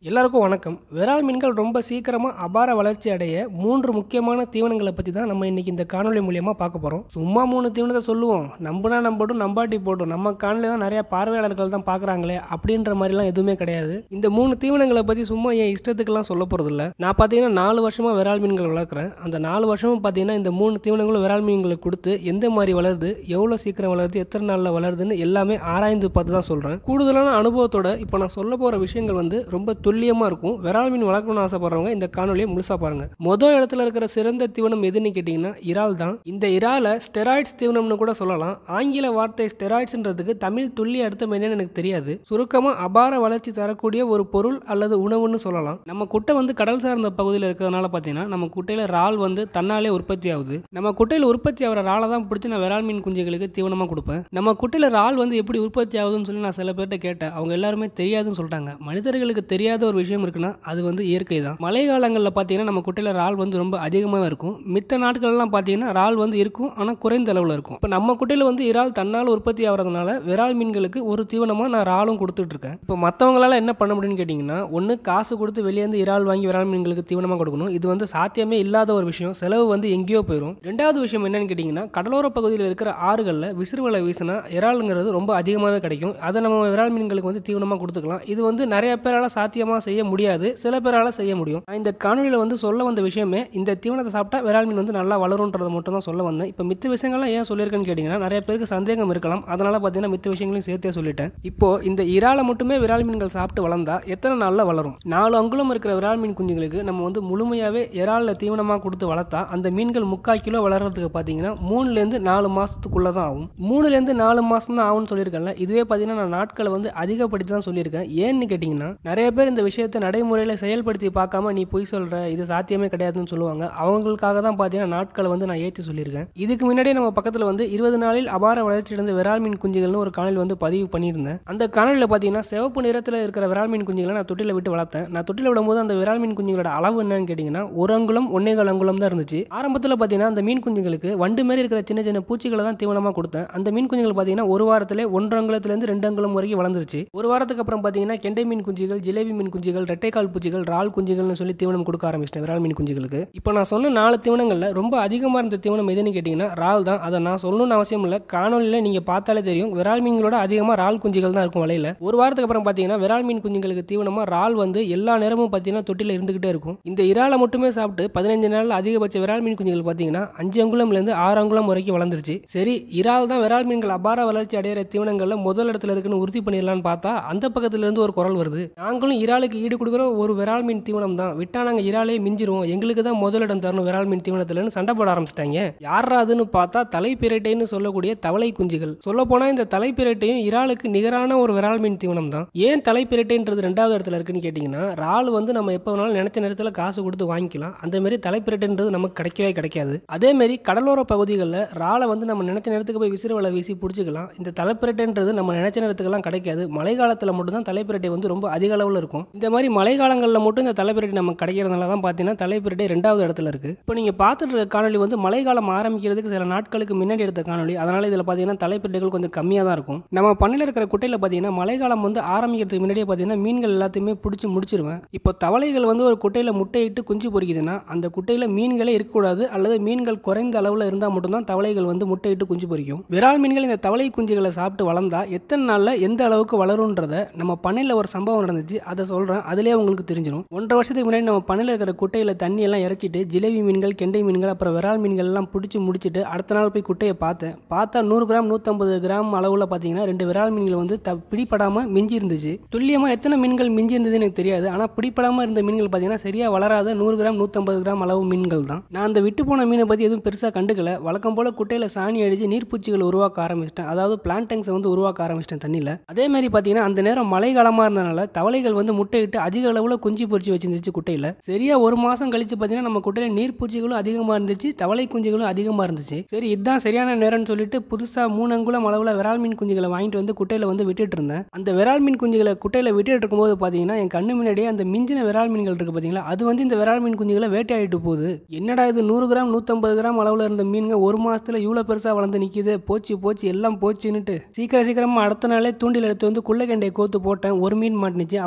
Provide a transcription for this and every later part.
எல்லாருக்கும் வணக்கம் விரால் மீன்கள் ரொம்ப சீக்கிரமாக அபார வளர்ச்சி அடைய மூன்று முக்கியமான தீவனங்களை பற்றி தான் நம்ம இன்னைக்கு இந்த காணொலி மூலியமாக பார்க்க போகிறோம் சும்மா மூணு தீவனத்தை சொல்லுவோம் நம்பினா நம்பட்டும் நம்பாட்டி போட்டும் நம்ம காணொலி தான் நிறைய பார்வையாளர்கள் தான் பார்க்குறாங்களே அப்படின்ற மாதிரிலாம் எதுவுமே கிடையாது இந்த மூணு தீவனங்களை பற்றி சும்மா என் இஷ்டத்துக்கெல்லாம் சொல்ல போகிறதில்ல நான் பார்த்தீங்கன்னா நாலு வருஷமாக விரால் மீன்கள் வளர்க்குறேன் அந்த நாலு வருஷமும் பார்த்தீங்கன்னா இந்த மூணு தீவனங்களும் விரால் மீன்களுக்கு கொடுத்து எந்த மாதிரி வளருது எவ்வளோ சீக்கிரம் வளருது எத்தனை நாளில் வளருதுன்னு எல்லாமே ஆராய்ந்து பார்த்து தான் சொல்கிறேன் கூடுதலான அனுபவத்தோட இப்போ நான் சொல்ல போகிற விஷயங்கள் வந்து ரொம்ப துல்லியமாக இருக்கும் விரால் மீன் வளர்க்கணும்னு ஆசைப்படுறவங்க இந்த காணொலியை முழுசாக பாருங்க மொதல் இடத்துல இருக்கிற சிறந்த தீவனம் எதுன்னு கேட்டிங்கன்னா இறால் தான் இந்த இறாலை ஸ்டெராய்ட்ஸ் தீவனம்னு கூட சொல்லலாம் ஆங்கில வார்த்தை ஸ்டெராய்ட்ஸ்ன்றதுக்கு தமிழ் துல்லிய அர்த்தம் என்னன்னு எனக்கு தெரியாது சுருக்கமாக அபார வளர்ச்சி தரக்கூடிய ஒரு பொருள் அல்லது உணவுன்னு சொல்லலாம் நம்ம குட்டை வந்து கடல் சார்ந்த பகுதியில் இருக்கிறதுனால பார்த்தீங்கன்னா நம்ம குட்டையில் இறால் வந்து தன்னாலே உற்பத்தி ஆகுது நம்ம குட்டையில் உற்பத்தி ஆகிற இறாலை தான் பிடிச்சி நான் விரால் மீன் குஞ்சுகளுக்கு தீவனமாக கொடுப்பேன் நம்ம குட்டையில் இறால் வந்து எப்படி உற்பத்தி ஆகுதுன்னு சொல்லி நான் சில பேர்கிட்ட கேட்டேன் அவங்க எல்லாருமே தெரியாதுன்னு சொல்லிட்டாங்க மனிதர்களுக்கு தெரியாத ஒரு விஷயம் இருக்குன்னா அது வந்து இயற்கை தான் மழை காலங்களில் பார்த்தீங்கன்னா நம்ம குட்டையில் இறால் வந்து ரொம்ப அதிகமாக இருக்கும் மித்த நாட்கள்லாம் பார்த்தீங்கன்னா இறால் வந்து இருக்கும் ஆனால் குறைந்த அளவில் இருக்கும் இப்போ நம்ம குட்டையில் வந்து இறால் தன்னால் உற்பத்தி ஆகிறதுனால விரால் மீன்களுக்கு ஒரு தீவனமாக நான் இறாலும் கொடுத்துட்டு இருக்கேன் இப்போ மற்றவங்களால என்ன பண்ண முடியும்னு கேட்டிங்கன்னா ஒன்று காசு கொடுத்து வெளியேந்து இறால் வாங்கி விரால் மீன்களுக்கு தீவனமாக கொடுக்கணும் இது வந்து சாத்தியமே இல்லாத ஒரு விஷயம் செலவு வந்து எங்கேயோ போயிடும் ரெண்டாவது விஷயம் என்னன்னு கேட்டிங்கன்னா கடலோர பகுதியில் இருக்கிற ஆறுகளில் விசிறுவலை வீசினா இறாலுங்கிறது ரொம்ப அதிகமாகவே கிடைக்கும் அதை நம்ம விரால் மீன்களுக்கு வந்து தீவனமாக கொடுத்துக்கலாம் இது வந்து நிறைய பேரால் சாத்தியமாக செய்ய முடியாது சில பேரால் செய்ய முடியும் நான் இந்த காணொலியில் வந்து சொல்ல வந்த விஷயமே இந்த தீவனத்தை சாப்பிட்டா விரால் மீன் வந்து நல்லா வளரும்ன்றதை மட்டும் தான் சொல்ல வந்தேன் இப்போ மித்த விஷயங்கள்லாம் ஏன் சொல்லியிருக்கேன்னு கேட்டிங்கன்னா நிறைய பேருக்கு சந்தேகம் இருக்கலாம் அதனால் பார்த்தீங்கன்னா மித்த விஷயங்களையும் சேர்த்தே சொல்லிட்டேன் இப்போ இந்த இறாலை மட்டுமே விரால் மீன்கள் சாப்பிட்டு வளர்ந்தா எத்தனை நாளில் வளரும் நாலு அங்குலம் இருக்கிற விரால் மீன் குஞ்சுங்களுக்கு நம்ம வந்து முழுமையாகவே இறாலில் தீவனமாக கொடுத்து வளர்த்தா அந்த மீன்கள் முக்கால் கிலோ வளர்கிறதுக்கு பார்த்தீங்கன்னா மூணுலேருந்து நாலு மாதத்துக்குள்ளே தான் ஆகும் மூணுலேருந்து நாலு மாதம் தான் ஆகும்னு சொல்லியிருக்கேன்ல இதுவே பார்த்தீங்கன்னா நான் நாட்களை வந்து அதிகப்படுத்தி தான் சொல்லியிருக்கேன் ஏன்னு கேட்டிங்கன்னா நிறைய பேர் இந்த விஷயத்தை நடைமுறையில் செயல்படுத்தி பார்க்காம நீ பொய் சொல்கிற இது சாத்தியமே கிடையாதுன்னு சொல்லுவாங்க அவங்களுக்காக தான் பார்த்தீங்கன்னா நாட்களை வந்து நான் ஏற்றி சொல்லியிருக்கேன் இதுக்கு முன்னாடியே நம்ம பக்கத்தில் வந்து இருபது நாளில் அபார வளர்ச்சியடைந்த விரால் மீன் குஞ்சுகள்னு ஒரு காணொலி வந்து பதிவு பண்ணியிருந்தேன் அந்த காணொலியில் பார்த்தீங்கன்னா சிவப்பு நிறத்தில் இருக்கிற விரால் மீன் குஞ்சுகளை நான் தொட்டியில் விட்டு வளர்த்தேன் நான் தொட்டியில் விடும்போது அந்த விரால் மீன் குஞ்சுகளோட அளவு என்னன்னு கேட்டிங்கன்னா ஒரு அங்குலம் ஒன்னேகால் அங்குலம் தான் இருந்துச்சு ஆரம்பத்தில் பார்த்தீங்கன்னா அந்த மீன் குஞ்சுகளுக்கு வண்டு மாதிரி இருக்கிற சின்ன சின்ன பூச்சிகளை தான் தீவனமாக கொடுத்தேன் அந்த மீன் குஞ்சுகள் பார்த்தீங்கன்னா ஒரு வாரத்திலே ஒன்றரை அங்குலத்துலேருந்து ரெண்டு அங்குலம் வரைக்கும் வளர்ந்துருச்சு ஒரு வாரத்துக்கு அப்புறம் பார்த்தீங்கன்னா கெண்டை மீன் குஞ்சுகள் ஜிலேபி மீன் குஞ்சுகள் ரெட்டைக்கால் பூச்சிகள் ரால் குஞ்சுகள்னு சொல்லி தீவனம் கொடுக்க ஆரம்பிச்சிட்டேன் விரால் மீன் குஞ்சுகளுக்கு இப்போ நான் சொன்ன நாலு தீவனங்களில் ரொம்ப அதிகமாக இருந்த தீவனம் எதுன்னு கேட்டிங்கன்னா ரால் தான் அதை நான் சொல்லணும்னு அவசியம் இல்லை காணொலியில் நீங்கள் பார்த்தாலே தெரியும் விரால் மீன்களோட அதிகமாக ரால் குஞ்சுகள் தான் இருக்கும் வலையில் ஒரு வாரத்துக்கு அப்புறம் பார்த்தீங்கன்னா விரால் மீன் குஞ்சுங்களுக்கு தீவனமாக ரால் வந்து எல்லா நேரமும் பார்த்தீங்கன்னா தொட்டியில் இருந்துகிட்டே இருக்கும் இந்த இறாலை மட்டுமே சாப்பிட்டு பதினஞ்சு நாளில் அதிகபட்ச விரால் மீன் குஞ்சுகள் பார்த்தீங்கன்னா அஞ்சு அங்குலம்லேருந்து ஆறு அங்குலம் வரைக்கும் வளர்ந்துருச்சு சரி இறால் தான் விரால் மீன்கள் அபார வளர்ச்சி அடையிற தீவனங்களில் முதல் இடத்துல இருக்குன்னு உறுதி பண்ணிடலான்னு பார்த்தா அந்த பக்கத்துல இருந்து ஒரு குரல் வருது நாங்களும் இறாலுக்கு ஈடு கொடுக்குற ஒரு விரால் மீன் தீவனம் தான் விட்டா நாங்கள் இறாலே மிஞ்சிருவோம் எங்களுக்கு தான் முதலிடம் தரணும் விரால் மீன் தீவனத்துலன்னு சண்டை போட ஆரம்பிச்சிட்டாங்க யாரா அதுன்னு பார்த்தா தலைப்பிரட்டைன்னு சொல்லக்கூடிய தவளை குஞ்சுகள் சொல்ல போனா இந்த தலைப்பிரட்டையும் இறாலுக்கு நிகரான ஒரு விரால் மீன் தீவனம் தான் ஏன் தலைப்பிரட்டைன்றது ரெண்டாவது இடத்துல இருக்குன்னு கேட்டிங்கன்னா இறால் வந்து நம்ம எப்போ வேணாலும் நினைச்ச நேரத்தில் காசு கொடுத்து வாங்கிக்கலாம் அந்த மாதிரி தலைப்பிரட்டைன்றது நமக்கு கிடைக்கவே கிடைக்காது அதே மாதிரி கடலோர பகுதிகளில் இறாலை வந்து நம்ம நினைச்ச நேரத்துக்கு போய் விசிறு வலை வீசி பிடிச்சிக்கலாம் இந்த தலைப்பிரட்டைன்றது நம்ம நினைச்ச நேரத்துக்கெல்லாம் கிடைக்காது மழை காலத்தில் மட்டும் தான் தலைப்பிரட்டை வந்து ரொம்ப அதிக அளவில் இருக்கும் இந்த மாதிரி மழை காலங்களில் மட்டும் இந்த தலைப்பிரட்டை நமக்கு கிடைக்கிறதுனால தான் பார்த்தீங்கன்னா தலைப்பிரட்டை ரெண்டாவது இடத்துல இருக்கு இப்போ நீங்கள் பார்த்துட்டு இருக்க காணொலி வந்து மழை காலம் ஆரம்பிக்கிறதுக்கு சில நாட்களுக்கு முன்னாடி எடுத்த காணொலி அதனால இதில் பார்த்தீங்கன்னா தலைப்பிரட்டைகள் கொஞ்சம் கம்மியாக தான் இருக்கும் நம்ம பண்ணையில் இருக்கிற குட்டையில் பார்த்தீங்கன்னா மழை காலம் வந்து ஆரம்பிக்கிறதுக்கு முன்னாடியே பார்த்தீங்கன்னா மீன்கள் எல்லாத்தையுமே பிடிச்சி முடிச்சிருவேன் இப்போ தவளைகள் வந்து ஒரு குட்டையில் முட்டையிட்டு குஞ்சு பொறிக்குதுன்னா அந்த குட்டையில் மீன்களே இருக்கக்கூடாது அல்லது மீன்கள் குறைந்த அளவில் இருந்தால் மட்டும்தான் தவளைகள் வந்து முட்டையிட்டு குஞ்சு பொறிக்கும் விரால் மீன்கள் இந்த தவளை குஞ்சுகளை சாப்பிட்டு வளர்ந்தா எத்தனை நாளில் எந்த அளவுக்கு வளரும்ன்றத நம்ம பண்ணையில் ஒரு சம்பவம் நடந்துச்சு அதை சொல்கிறேன் அதுலேயே உங்களுக்கு தெரிஞ்சிடும் ஒன்றரை வருஷத்துக்கு முன்னாடி நம்ம பண்ணையில் இருக்கிற குட்டையில் தண்ணி எல்லாம் இறச்சிட்டு ஜிலேபி மீன்கள் கெண்டை மீன்கள் அப்புறம் விரால் மீன்கள் எல்லாம் பிடிச்சி முடிச்சுட்டு அடுத்த நாள் போய் குட்டையை பார்த்தேன் பார்த்தா நூறு கிராம் நூற்றம்பது கிராம் அளவில் பார்த்தீங்கன்னா ரெண்டு விரால் மீன்கள் வந்து த பிடிப்படாமல் மிஞ்சி இருந்துச்சு துல்லியமாக எத்தனை மீன்கள் மிஞ்சி இருந்ததுன்னு எனக்கு தெரியாது ஆனால் பிடிப்படாமல் இருந்த மீன்கள் பார்த்தீங்கன்னா சரியாக வளராத நூறு கிராம் நூற்றம்பது கிராம் அளவு மீன்கள் தான் நான் அந்த விட்டு போன மீனை பற்றி எதுவும் பெருசாக கண்டுக்கல வழக்கம் போல் குட்டையில் சாணி அடித்து நீர்ப்பூச்சிகள் உருவாக்க ஆரம்பிச்சிட்டேன் அதாவது பிளான்டங்ஸை வந்து உருவாக்க ஆரம்பிச்சிட்டேன் தண்ணியில் அதே மாதிரி பார்த்தீங்கன்னா அந்த நேரம் மழை காலமாக இருந்தனால தவளைகள் வந்து முட்டையிட்டு அதிக அளவில் குஞ்சு பொறிச்சு வச்சிருந்துச்சு குட்டையில் சரியா ஒரு மாதம் கழிச்சு பார்த்தீங்கன்னா நம்ம குட்டையில் நீர்ப்பூச்சிகளும் அதிகமாக இருந்துச்சு தவளை குஞ்சுகளும் அதிகமாக இருந்துச்சு சரி இதுதான் சரியான நேரம்னு சொல்லிட்டு புதுசாக மூணு அங்குலம் அளவில் விரால் மீன் குஞ்சுகளை வாங்கிட்டு வந்து குட்டையில் வந்து விட்டுட்டு இருந்தேன் அந்த விரால் மீன் குஞ்சுகளை குட்டையில் விட்டுட்டு இருக்கும்போது பார்த்தீங்கன்னா என் கண்ணு முன்னாடியே அந்த மிஞ்சின விரால் மீன்கள் இருக்கு பார்த்தீங்களா அது வந்து இந்த விரால் மீன் குஞ்சுகளை வேட்டையாடிட்டு போகுது என்னடா இது நூறு கிராம் நூற்றம்பது கிராம் அளவில் இருந்த மீன்கள் ஒரு மாசத்துல இவ்வளோ பெருசாக வளர்ந்து நிற்கிது போச்சு போச்சு எல்லாம் போச்சுன்னுட்டு சீக்கிரம் சீக்கிரமாக அடுத்த நாளே தூண்டில் எடுத்து வந்து குள்ளக்கெண்டையை கோத்து போட்டேன் ஒரு மீன் மாட்டுனுச்சு அப்புறம் ரெண்டு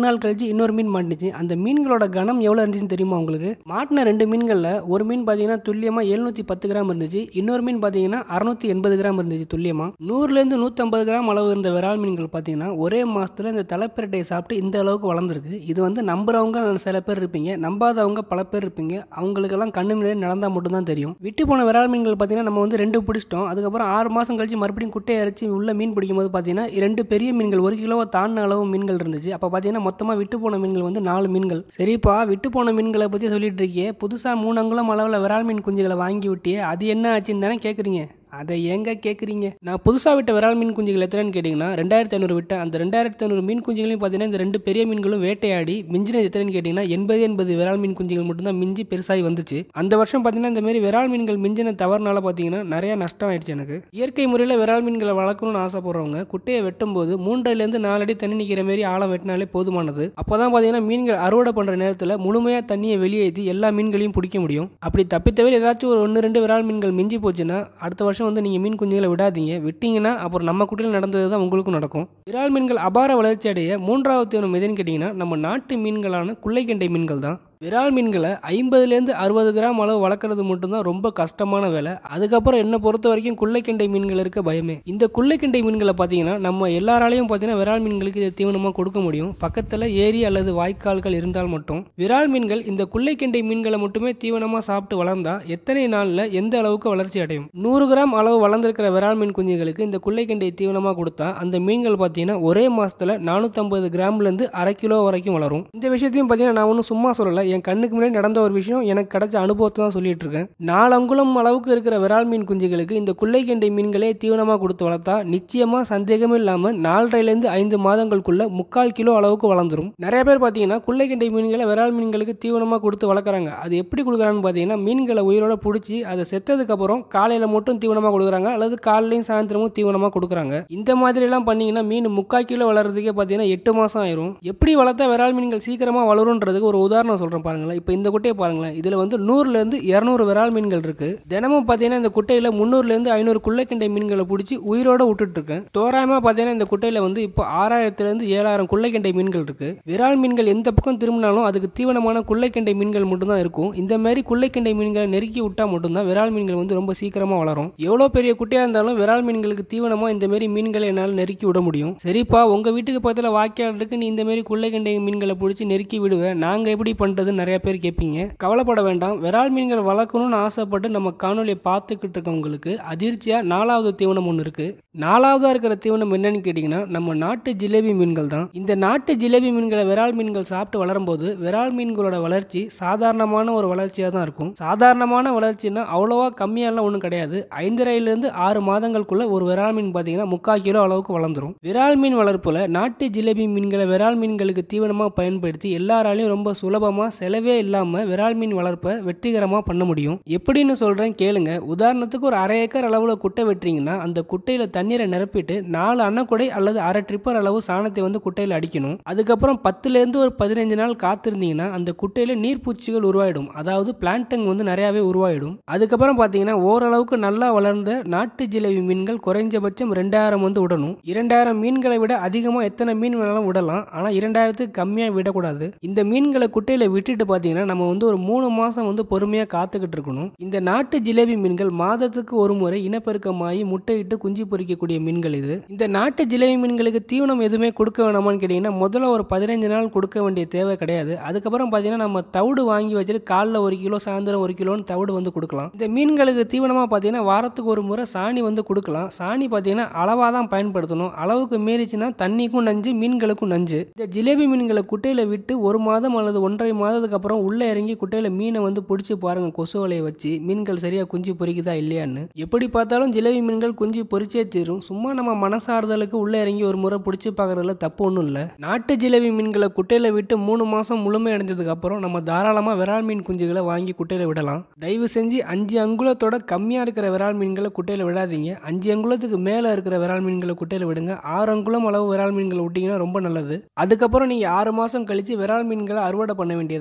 நாள் கழிச்சு இன்னொரு மீன் மாட்டுச்சு அந்த மீன்களோட கனம் எவ்வளோ இருந்துச்சுன்னு தெரியுமா உங்களுக்கு மாட்டின ரெண்டு மீன்களில் ஒரு மீன் பார்த்தீங்கன்னா துல்லியமாக எழுநூற்றி பத்து கிராம் இருந்துச்சு இன்னொரு மீன் பார்த்தீங்கன்னா அறுநூத்தி எண்பது கிராம் இருந்துச்சு துல்லியமாக நூறுலேருந்து நூற்றம்பது கிராம் அளவு இருந்த விரால் மீன்கள் பார்த்தீங்கன்னா ஒரே மாதத்தில் இந்த தலைப்பிரட்டையை சாப்பிட்டு இந்த அளவுக்கு வளர்ந்துருக்கு இது வந்து நம்புறவங்க சில பேர் இருப்பீங்க நம்பாதவங்க பல பேர் இருப்பீங்க அவங்களுக்கெல்லாம் கண்ணு முன்னாடி நடந்தால் மட்டும்தான் தெரியும் விட்டு போன விரால் மீன்கள் பார்த்தீங்கன்னா நம்ம வந்து ரெண்டு பிடிச்சிட்டோம் அதுக்கப்புறம் ஆறு மாதம் கழிச்சு மறுபடியும் குட்டையை அரைச்சி உள்ள மீன் பிடிக்கும் போது பார்த்தீங்கன்னா ரெண்டு பெரிய மீன்கள் ஒரு கிலோவை தாண்டின அளவு மீன்கள் இருந்துச்சு அப்போ பார்த்தீங்கன்னா மொத்தமாக விட்டு போன மீன்கள் வந்து நாலு மீன்கள் சரிப்பா விட்டு போன மீன்களை பற்றி சொல்லிட்டு இருக்கியே புதுசாக மூணு அங்குலம் அளவில் விரால் மீன் குஞ்சுகளை வாங்கி விட்டியே அது என்ன ஆச்சுன்னு தானே கேட்குறீங்க அதை ஏங்க கேட்குறீங்க நான் புதுசாக விட்ட விரால் மீன் குஞ்சுகள் எத்தனைன்னு கேட்டிங்கன்னா ரெண்டாயிரத்தி ஐநூறு விட்டேன் அந்த ரெண்டாயிரத்தி ஐநூறு மீன் குஞ்சுகளையும் பார்த்தீங்கன்னா இந்த ரெண்டு பெரிய மீன்களும் வேட்டையாடி மிஞ்சினது எத்தனைன்னு கேட்டிங்கன்னா எண்பது எண்பது விரால் மீன் குஞ்சுகள் மட்டும்தான் மிஞ்சி பெருசாகி வந்துச்சு அந்த வருஷம் பார்த்தீங்கன்னா இந்த மாதிரி விரால் மீன்கள் மிஞ்சின தவறுனால பார்த்தீங்கன்னா நிறைய நஷ்டம் ஆயிடுச்சு எனக்கு இயற்கை முறையில் விரால் மீன்களை வளர்க்கணும்னு ஆசைப்படுறவங்க குட்டையை வெட்டும் போது மூன்றிலேருந்து நாலு அடி தண்ணி நிற்கிற மாதிரி ஆழம் வெட்டினாலே போதுமானது அப்போ தான் பார்த்தீங்கன்னா மீன்கள் அறுவடை பண்ணுற நேரத்தில் முழுமையாக தண்ணியை வெளியேற்றி எல்லா மீன்களையும் பிடிக்க முடியும் அப்படி தப்பித்தவிர ஏதாச்சும் ஒரு ஒன்று ரெண்டு விரால் மீன்கள் மிஞ்சி போச்சுன்னா அடுத்த வருஷம் வந்து நீங்கள் மீன் குஞ்சுகளை விடாதீங்க விட்டீங்கன்னா அப்புறம் நம்ம குட்டியில் நடந்தது தான் உங்களுக்கும் நடக்கும் விரால் மீன்கள் அபார வளர்ச்சி அடைய மூன்றாவது தீவனம் எதுன்னு கேட்டிங்கன்னா நம்ம நாட்டு மீன்களான குள்ளைக்கெண்டை மீன்கள் தான் விரால் மீன்களை ஐம்பதுலேருந்து அறுபது கிராம் அளவு வளர்க்குறது மட்டும்தான் ரொம்ப கஷ்டமான வேலை அதுக்கப்புறம் என்னை பொறுத்த வரைக்கும் குள்ளைக்கெண்டை மீன்கள் இருக்க பயமே இந்த குள்ளைக்கெண்டை மீன்களை பார்த்தீங்கன்னா நம்ம எல்லாராலையும் பார்த்தீங்கன்னா விரால் மீன்களுக்கு இதை தீவனமாக கொடுக்க முடியும் பக்கத்தில் ஏரி அல்லது வாய்க்கால்கள் இருந்தால் மட்டும் விரால் மீன்கள் இந்த குள்ளைக்கெண்டை மீன்களை மட்டுமே தீவனமாக சாப்பிட்டு வளர்ந்தா எத்தனை நாளில் எந்த அளவுக்கு வளர்ச்சி அடையும் நூறு கிராம் அளவு வளர்ந்துருக்கிற விரால் மீன் குஞ்சுகளுக்கு இந்த குள்ளைக்கெண்டை தீவனமாக கொடுத்தா அந்த மீன்கள் பார்த்தீங்கன்னா ஒரே மாசத்துல நானூற்றம்பது கிராம்லேருந்து அரை கிலோ வரைக்கும் வளரும் இந்த விஷயத்தையும் பார்த்தீங்கன்னா நான் ஒன்றும் சும்மா சொல்லலை என் கண்ணுக்கு முன்னாடி நடந்த ஒரு விஷயம் எனக்கு கிடைச்ச அனுபவத்தை தான் சொல்லிட்டு இருக்கேன் நாலு அங்குலம் அளவுக்கு இருக்கிற விரால் மீன் குஞ்சுகளுக்கு இந்த குள்ளைக்கெண்டை மீன்களே தீவனமாக கொடுத்து வளர்த்தா நிச்சயமா சந்தேகமே இல்லாமல் நாலரைலேருந்து ஐந்து மாதங்களுக்குள்ள முக்கால் கிலோ அளவுக்கு வளர்ந்துரும் நிறைய பேர் பார்த்தீங்கன்னா குள்ளைக்கெண்டை மீன்களை விரால் மீன்களுக்கு தீவனமாக கொடுத்து வளர்க்குறாங்க அது எப்படி கொடுக்குறான்னு பார்த்தீங்கன்னா மீன்களை உயிரோட பிடிச்சி அதை செத்ததுக்கு அப்புறம் காலையில் மட்டும் தீவனமாக கொடுக்குறாங்க அல்லது காலையிலையும் சாயந்தரமும் தீவனமாக கொடுக்குறாங்க இந்த மாதிரிலாம் பண்ணீங்கன்னா மீன் முக்கால் கிலோ வளர்றதுக்கே பார்த்தீங்கன்னா எட்டு மாதம் ஆயிரும் எப்படி வளர்த்தா விரால் மீன்கள் சீக்கிரமாக வளருன்றதுக்கு ஒரு உதாரணம் சொல்கிறேன் பாருங்களேன் இப்போ இந்த குட்டையை பாருங்களேன் இதில் வந்து நூறுலேருந்து இரநூறு விரால் மீன்கள் இருக்கு தினமும் பார்த்தீங்கன்னா இந்த குட்டையில் முந்நூறுலேருந்து ஐநூறு குள்ளைக்கெண்டை மீன்களை பிடிச்சி உயிரோட விட்டுட்டு இருக்கேன் தோராயமாக பார்த்தீங்கன்னா இந்த குட்டையில் வந்து இப்போ ஆறாயிரத்துலேருந்து ஏழாயிரம் குள்ளைக்கெண்டை மீன்கள் இருக்கு விரால் மீன்கள் எந்த பக்கம் திரும்பினாலும் அதுக்கு தீவனமான குள்ளைக்கெண்டை மீன்கள் மட்டும்தான் இருக்கும் இந்த மாதிரி குள்ளைக்கெண்டை மீன்களை நெருக்கி விட்டா மட்டும்தான் விரால் மீன்கள் வந்து ரொம்ப சீக்கிரமாக வளரும் எவ்வளோ பெரிய குட்டையாக இருந்தாலும் விரால் மீன்களுக்கு தீவனமாக இந்த மாதிரி மீன்களை என்னால் நெருக்கி விட முடியும் சரிப்பா உங்கள் வீட்டுக்கு பக்கத்தில் வாய்க்கால் இருக்கு நீ இந்த மாதிரி குள்ளைக்கெண்டை மீன்களை பிடிச்சி நெருக்கி விடுவேன் நாங்கள் எப்படி பண்ணுறதுன்னு நிறைய பேர் கேட்பீங்க கவலைப்பட வேண்டாம் விரால் மீன்கள் வளர்க்கணும்னு ஆசைப்பட்டு நம்ம காணொலியை பார்த்துக்கிட்டு இருக்கவங்களுக்கு அதிர்ச்சியாக நாலாவது தீவனம் ஒன்று இருக்கு நாலாவதாக இருக்கிற தீவனம் என்னன்னு கேட்டிங்கன்னா நம்ம நாட்டு ஜிலேபி மீன்கள் தான் இந்த நாட்டு ஜிலேபி மீன்களை விரால் மீன்கள் சாப்பிட்டு வளரும்போது விரால் மீன்களோட வளர்ச்சி சாதாரணமான ஒரு வளர்ச்சியாக தான் இருக்கும் சாதாரணமான வளர்ச்சின்னா அவ்வளோவா கம்மியாலாம் ஒன்றும் கிடையாது ஐந்தரைலேருந்து ஆறு மாதங்களுக்குள்ள ஒரு விரால் மீன் பார்த்தீங்கன்னா முக்கால் கிலோ அளவுக்கு வளர்ந்துரும் விரால் மீன் வளர்ப்புல நாட்டு ஜிலேபி மீன்களை விரால் மீன்களுக்கு தீவனமாக பயன்படுத்தி எல்லாராலையும் ரொம்ப சுலபமாக செலவே இல்லாமல் விரால் மீன் வளர்ப்பை வெற்றிகரமாக பண்ண முடியும் எப்படின்னு சொல்கிறேன் கேளுங்க உதாரணத்துக்கு ஒரு அரை ஏக்கர் அளவில் குட்டை வெட்டுறீங்கன்னா அந்த குட்டையில் தண்ணீரை நிரப்பிட்டு நாலு அன்னக்குடை அல்லது அரை ட்ரிப்பர் அளவு சாணத்தை வந்து குட்டையில் அடிக்கணும் அதுக்கப்புறம் பத்துலேருந்து ஒரு பதினஞ்சு நாள் காத்திருந்தீங்கன்னா அந்த குட்டையில் நீர்ப்பூச்சிகள் உருவாயிடும் அதாவது பிளான்டங் வந்து நிறையாவே உருவாயிடும் அதுக்கப்புறம் பார்த்தீங்கன்னா ஓரளவுக்கு நல்லா வளர்ந்த நாட்டு ஜிலேபி மீன்கள் குறைஞ்சபட்சம் ரெண்டாயிரம் வந்து விடணும் இரண்டாயிரம் மீன்களை விட அதிகமாக எத்தனை மீன் வேணாலும் விடலாம் ஆனால் இரண்டாயிரத்துக்கு கம்மியாக விடக்கூடாது இந்த மீன்களை குட்டையில் விட்டுட்டு பார்த்தீங்கன்னா நம்ம வந்து ஒரு மூணு மாதம் வந்து பொறுமையாக காத்துக்கிட்டு இருக்கணும் இந்த நாட்டு ஜிலேபி மீன்கள் மாதத்துக்கு ஒரு முறை இனப்பெருக்கமாகி முட்டையிட்டு குஞ்சு பொரிக்கக்கூடிய மீன்கள் இது இந்த நாட்டு ஜிலேபி மீன்களுக்கு தீவனம் எதுவுமே கொடுக்க வேணாமான்னு கேட்டிங்கன்னா முதல்ல ஒரு பதினஞ்சு நாள் கொடுக்க வேண்டிய தேவை கிடையாது அதுக்கப்புறம் பார்த்தீங்கன்னா நம்ம தவிடு வாங்கி வச்சுட்டு காலைல ஒரு கிலோ சாயந்தரம் ஒரு கிலோன்னு தவிடு வந்து கொடுக்கலாம் இந்த மீன்களுக்கு தீவனமாக பார்த்தீங்கன்னா வாரத்துக்கு ஒரு முறை சாணி வந்து கொடுக்கலாம் சாணி பார்த்தீங்கன்னா அளவாக தான் பயன்படுத்தணும் அளவுக்கு மீறிச்சுன்னா தண்ணிக்கும் நஞ்சு மீன்களுக்கும் நஞ்சு இந்த ஜிலேபி மீன்களை குட்டையில் விட்டு ஒரு மாதம் அல்லது ஒன்றரை மாதத்துக்கு அப்புறம் உள்ளே இறங்கி குட்டையில் மீனை வந்து பிடிச்சி பாருங்க கொசு வலையை வச்சு மீன்கள் சரியாக குஞ்சு பொறிக்குதா இல்லையான்னு எப்படி பார்த்தாலும் ஜிலேபி மீன்கள் குஞ்சு பொறிச்சே தீரும் சும்மா நம்ம மனசாறுதலுக்கு உள்ளே இறங்கி ஒரு முறை பிடிச்சி பார்க்கறதுல தப்பு ஒன்றும் இல்லை நாட்டு ஜிலேபி மீன்களை குட்டையில் விட்டு மூணு மாதம் முழுமை அடைஞ்சதுக்கு அப்புறம் நம்ம தாராளமாக விரால் மீன் குஞ்சுகளை வாங்கி குட்டையில் விடலாம் தயவு செஞ்சு அஞ்சு அங்குலத்தோட கம்மியாக இருக்கிற விரால் மீன்களை குட்டையில் விடாதீங்க அஞ்சு அங்குலத்துக்கு மேலே இருக்கிற விரால் மீன்களை குட்டையில் விடுங்க ஆறு அங்குலம் அளவு விரால் மீன்களை விட்டீங்கன்னா ரொம்ப நல்லது அதுக்கப்புறம் நீங்கள் ஆறு மாதம் கழித்து விரால் மீன்களை அறுவடை பண்ண வேண்டியது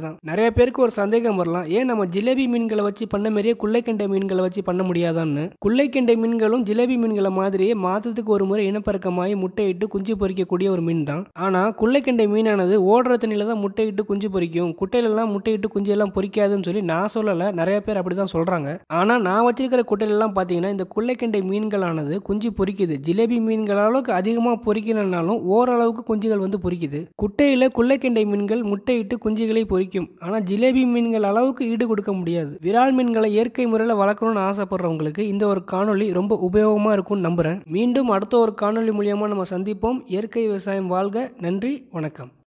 தான் நிறைய பேருக்கு ஒரு சந்தேகம் வரலாம் ஏன் நம்ம ஜிலேபி மீன்களை வச்சு பண்ண மாதிரியே குள்ளைக்கெண்டை மீன்களை வச்சு பண்ண முடியாதான்னு குள்ளைக்கெண்டை மீன்களும் ஜிலேபி மீன்களை மாதிரியே மாதத்துக்கு ஒரு முறை இனப்பெருக்கமாகி முட்டையிட்டு குஞ்சு பொரிக்கக்கூடிய ஒரு மீன் தான் ஆனால் குள்ளைக்கெண்டை மீனானது ஓடுற தண்ணியில தான் முட்டையிட்டு குஞ்சு பொரிக்கும் குட்டையிலலாம் முட்டையிட்டு குஞ்சு எல்லாம் பொரிக்காதுன்னு சொல்லி நான் சொல்லலை நிறைய பேர் அப்படி தான் சொல்கிறாங்க ஆனால் நான் வச்சிருக்கிற குட்டையிலலாம் பார்த்தீங்கன்னா இந்த குள்ளைக்கெண்டை மீன்களானது குஞ்சு பொரிக்குது ஜிலேபி மீன்கள் அளவுக்கு அதிகமாக பொரிக்கலனாலும் ஓரளவுக்கு குஞ்சுகள் வந்து பொரிக்குது குட்டையில் குள்ளைக்கெண்டை மீன்கள் முட்டையிட்டு குஞ்சுகளை பொரிக்கும் ஆனால் ஜிலேபி மீன்கள் அளவுக்கு ஈடு கொடுக்க முடியாது விரால் மீன்களை இயற்கை முறையில் வளர்க்கணும்னு ஆசைப்படுறவங்களுக்கு இந்த ஒரு காணொளி ரொம்ப உபயோகமாக இருக்கும்னு நம்புகிறேன் மீண்டும் அடுத்த ஒரு காணொளி மூலியமாக நம்ம சந்திப்போம் இயற்கை விவசாயம் வாழ்க நன்றி வணக்கம்